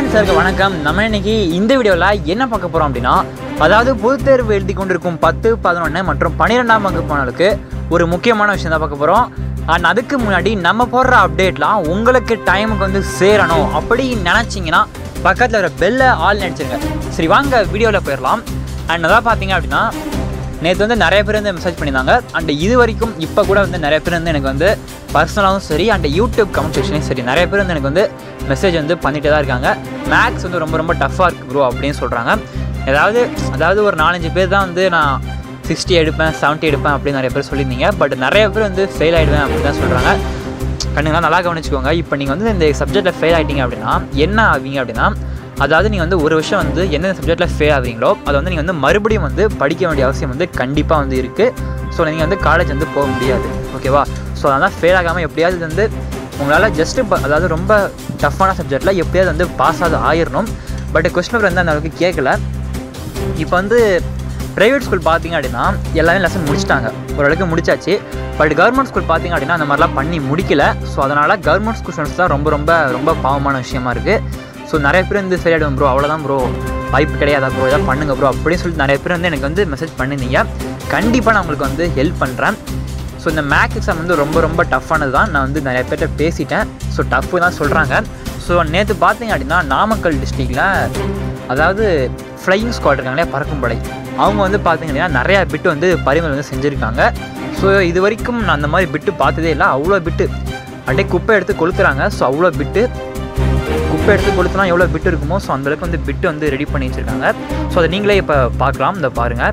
சாருக்கு வணக்கம் நம்ம இன்னைக்கு இந்த வீடியோவில் என்ன பார்க்க போகிறோம் அப்படின்னா அதாவது பொதுத் தேர்வு எழுதி கொண்டிருக்கும் பத்து பதினொன்று மற்றும் பன்னிரெண்டாம் வகுப்பானலுக்கு ஒரு முக்கியமான விஷயம் தான் பார்க்க போகிறோம் அண்ட் அதுக்கு முன்னாடி நம்ம போடுற அப்டேட்லாம் உங்களுக்கு டைமுக்கு வந்து சேரணும் அப்படி நினச்சிங்கன்னா பக்கத்தில் இருக்கிற பெல்லை ஆல் நினச்சிருங்க சரி வாங்க வீடியோவில் போயிடலாம் அண்ட் அதான் பார்த்தீங்க அப்படின்னா நேற்று வந்து நிறைய பேர் வந்து மெசேஜ் பண்ணியிருந்தாங்க அண்ட் இது வரைக்கும் இப்போ கூட வந்து நிறைய பேர் வந்து எனக்கு வந்து பர்சனலாகவும் சரி அண்ட் யூடியூப் கமெண்ட் செக்ஷனையும் சரி நிறைய பேர் வந்து எனக்கு வந்து மெசேஜ் வந்து பண்ணிகிட்டே தான் இருக்காங்க மேக்ஸ் வந்து ரொம்ப ரொம்ப டஃப்பாக இருக்குது ப்ரோ அப்படின்னு சொல்கிறாங்க ஏதாவது அதாவது ஒரு நாலஞ்சு பேர் தான் வந்து நான் சிக்ஸ்டி எடுப்பேன் செவன்ட்டி எடுப்பேன் அப்படின்னு நிறைய பேர் சொல்லியிருந்தீங்க பட் நிறைய பேர் வந்து ஃபெயில் ஆகிடுவேன் அப்படின்னு தான் சொல்கிறாங்க கண்ணுங்களா நல்லா கவனிச்சுக்கோங்க இப்போ நீங்கள் வந்து இந்த சப்ஜெக்ட்டில் ஃபெயில் ஆகிட்டீங்க அப்படின்னா என்ன ஆவீங்க அப்படின்னா அதாவது நீங்கள் வந்து ஒரு வருஷம் வந்து எந்தெந்த சப்ஜெக்ட்டில் ஃபெயில் ஆகிறீங்களோ அதை வந்து நீங்கள் வந்து மறுபடியும் வந்து படிக்க வேண்டிய அவசியம் வந்து கண்டிப்பாக வந்து இருக்குது ஸோ நீங்கள் வந்து காலேஜ் வந்து போக முடியாது ஓகேவா ஸோ அதனால் ஃபெயில் ஆகாமல் எப்படியாவது இது வந்து உங்களால் ஜஸ்ட்டு அதாவது ரொம்ப டஃப்பான சப்ஜெக்டில் எப்படியாவது வந்து பாஸ் ஆகுது ஆயிடணும் பட் கொஸ்டின் பேப்பர் வந்து அந்த அளவுக்கு கேட்கல இப்போ வந்து ப்ரைவேட் ஸ்கூல் பார்த்தீங்க அப்படின்னா எல்லாமே லெசன் முடிச்சிட்டாங்க ஓரளவுக்கு முடிச்சாச்சு பட் கவர்மெண்ட் ஸ்கூல் பார்த்தீங்க அப்படின்னா அந்த மாதிரிலாம் பண்ணி முடிக்கல ஸோ அதனால் கவர்மெண்ட் ஸ்கூல் ஸ்டூடெண்ட்ஸ் தான் ரொம்ப ரொம்ப ரொம்ப பாவமான விஷயமா இருக்குது ஸோ நிறைய பேர் வந்து சரியாயிடும் ப்ரோ அவ்வளோதான் ப்ரோ வாய்ப்பு கிடையாதா ப்ரோ ஏதாவது பண்ணுங்க ப்ரோ அப்படின்னு சொல்லிட்டு நிறைய பேர் வந்து எனக்கு வந்து மெசேஜ் பண்ணியிருந்தீங்க கண்டிப்பாக நான் உங்களுக்கு வந்து ஹெல்ப் பண்ணுறேன் ஸோ இந்த மேக்ஸ் எக்ஸாம் வந்து ரொம்ப ரொம்ப டஃப்பானது தான் நான் வந்து நிறைய பேர்கிட்ட பேசிட்டேன் ஸோ டஃப்பு தான் சொல்கிறாங்க ஸோ நேற்று பார்த்தீங்க அப்படின்னா நாமக்கல் டிஸ்ட்ரிக்டில் அதாவது ஃப்ளையிங் ஸ்குவாட் இருக்காங்களே பறக்கும் படை அவங்க வந்து பார்த்தீங்க அப்படின்னா நிறையா பிட்டு வந்து பரிமாறு வந்து செஞ்சுருக்காங்க ஸோ இது வரைக்கும் நான் அந்த மாதிரி பிட்டு பார்த்ததே இல்லை அவ்வளோ பிட்டு அப்படியே குப்பை எடுத்து கொளுத்துறாங்க ஸோ அவ்வளோ பிட்டு குப்பை எடுத்து கொளுத்துனா எவ்வளோ பிட்டு இருக்குமோ ஸோ அந்தளவுக்கு வந்து பிட்டு வந்து ரெடி பண்ணி வச்சுருக்காங்க ஸோ அதை நீங்களே இப்போ பார்க்கலாம் இந்த பாருங்கள்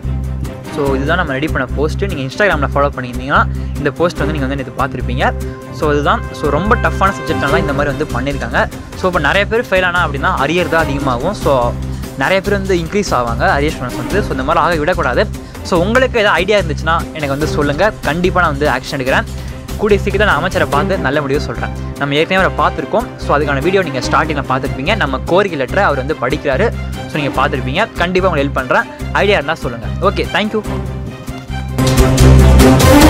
ஸோ இதுதான் நம்ம ரெடி பண்ண போஸ்ட்டு நீங்கள் இன்ஸ்டாகிராமில் ஃபாலோ பண்ணியிருந்தீங்கன்னா இந்த போஸ்ட் வந்து நீங்கள் வந்து இது பார்த்துருப்பீங்க ஸோ இதுதான் ஸோ ரொம்ப டஃப்பான சப்ஜெக்ட்லாம் இந்த மாதிரி வந்து பண்ணியிருக்காங்க ஸோ இப்போ நிறைய பேர் ஃபெயில் ஆனால் அப்படின்னா அரியர் தான் அதிகமாகும் ஸோ நிறைய பேர் வந்து இன்க்ரீஸ் ஆவாங்க அரியர் ஸ்டூடெண்ட்ஸ் வந்து ஸோ இந்த மாதிரி ஆக விடக்கூடாது ஸோ உங்களுக்கு ஏதாவது ஐடியா இருந்துச்சுன்னா எனக்கு வந்து சொல்லுங்கள் கண்டிப்பாக நான் வந்து ஆக்ஷன் எடுக்கிறேன் கூடிய சீக்கிரம் நான் அமைச்சரை பார்த்து நல்ல முடிவு சொல்கிறேன் நம்ம ஏற்கனவே அவரை பார்த்துருக்கோம் ஸோ அதுக்கான வீடியோ நீங்கள் ஸ்டார்டிங்கில் பார்த்துருப்பீங்க நம்ம கோரிக்கை லெட்டரை அவர் வந்து படிக்கிறாரு ஸோ நீங்கள் பார்த்துருப்பீங்க கண்டிப்பாக உங்களுக்கு ஹெல்ப் பண்ணுறேன் ஐடியா இருந்தால் சொல்லுங்கள் ஓகே தேங்க்யூ